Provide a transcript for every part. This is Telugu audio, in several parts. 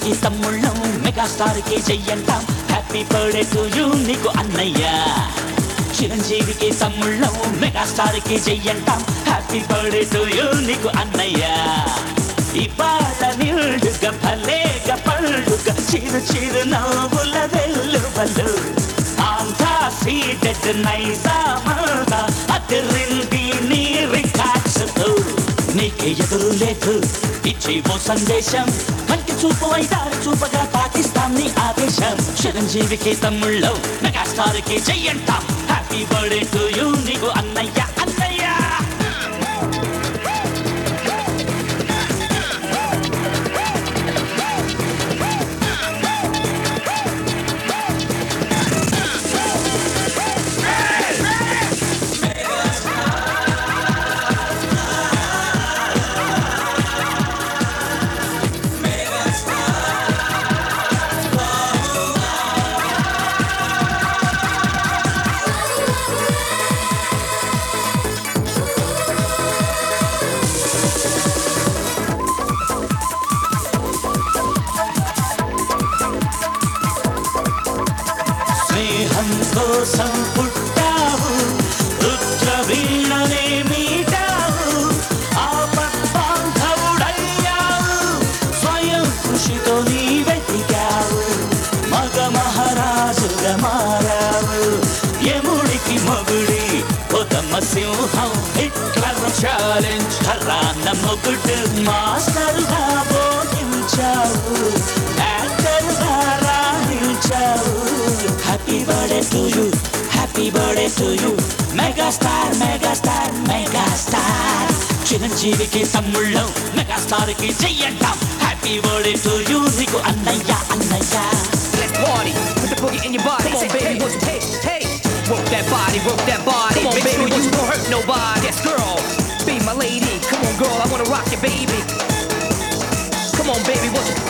చిరంజీవికి తమ్ముళ్ళం మెగాస్టార్ కి చెయ్యంటాం హ్యాపీ బర్త్డే టు యూ నీకు అన్నయ్య చిరంజీవికి తమ్ముళ్ళం మెగాస్టార్ కి చెయ్యంటాం హ్యాపీ బర్త్డే టు యూ నీకు అన్నయ్య ఈ పాట నిండుగా భలేగా పండుగ చిరు చిరు నవ్వుల వెల్లువలు ఆంధ్ర సీటెడ్ నైజామాగా అదిరింది నీ రికార్డ్స్తో నీకే ఎదురు లేదు ఇచ్చి ఓ సందేశం కంటి చూపు వైదారి చూపగా పాకిస్తాన్ ని ఆదేశం చిరంజీవికి తమ్ముళ్ళు మెగాస్టార్ కి చెయ్యంటాం హ్యాపీ బర్త్డే టు యూ నీకు అన్నయ్య అన్నయ్య స్నేహం కోసం పుట్టావు రుద్ర వీణనే మీటావు ఆపద్బాంధవుడయ్యావు స్వయం కృషితో నీ వెతికావు మగ మహారాజుగా మారావు యముడికి మగుడి ఉత్తమ సింహం హిట్లర్ ఛాలెంజ్ హరాన్న మొగుడు మాస్టర్గా బోధించావు యాక్టర్గా రాణించావు happy birthday to you happy birthday to you megastar megastar megastar చిరంజీవికి తమ్ముళ్ళం మెగాస్టార్ కి చెయ్యంటాం హ్యాపీ బర్త్డే టు యూ నీకు అన్నయ్య అన్నయ్య Let's party. Put the boogie in your body. Come on, baby, won't you hey, hey? Work that body, work that body. Come on, baby, won't you don't hurt nobody. Yes, girl, be my lady. Come on, girl, I wanna rock you, baby. Come on, baby, won't you?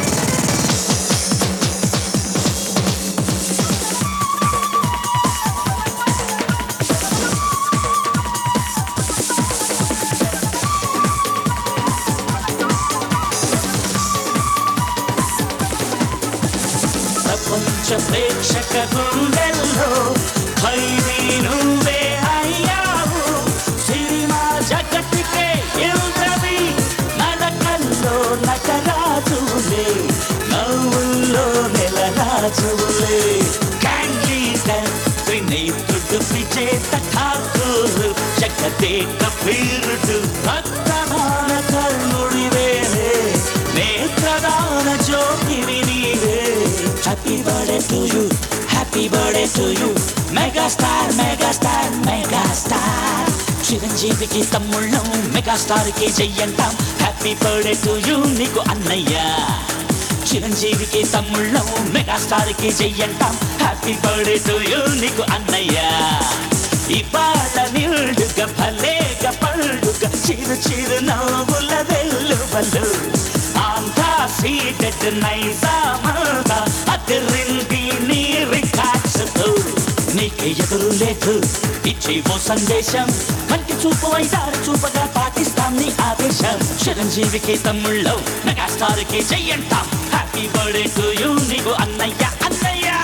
ప్రపంచ ప్రేక్షక గుండెల్లో ఖైదీ నువ్వే అయ్యావు సినిమా జగతికే ఇంద్రవి నడకల్లో నటరాజులే నవ్వుల్లో నెలరాజులే క్యాండీ త్రినేత్రుడు విజేత ఠాకూర్ జగతే కపీరుడు భక్తమాన కర్ణుడివేలే నేత్రదాన జ్యోతివి నీవే happy birthday to you happy birthday to you megastar megastar megastar చిరంజీవికి తమ్ముళ్ళం మెగాస్టార్ కి చెయ్యంటాం హ్యాపీ బర్త్డే టు యూ నీకు అన్నయ్య చిరంజీవికి తమ్ముళ్ళం మెగాస్టార్ కి చెయ్యంటాం హ్యాపీ బర్త్డే టు యూ నీకు అన్నయ్య ఈ పాట నిండుగా భలేగా పండుగ చిరు చిరు నవ్వుల వెల్లువలు ఆంధ్ర సీటెడ్ నైజామాగా అదిరింది నీ రికార్డ్స్తో నీకే ఎదురు లేదు ఇచ్చి ఓ సందేశం కంటి చూపు వైదారి చూపగా పాకిస్తాన్ ని ఆదేశం చిరంజీవికి తమ్ముళ్ళో మెగాస్టార్ కి చెయ్యంటాం హ్యాపీ బర్త్డే టు యూ నీకు అన్నయ్య అన్నయ్య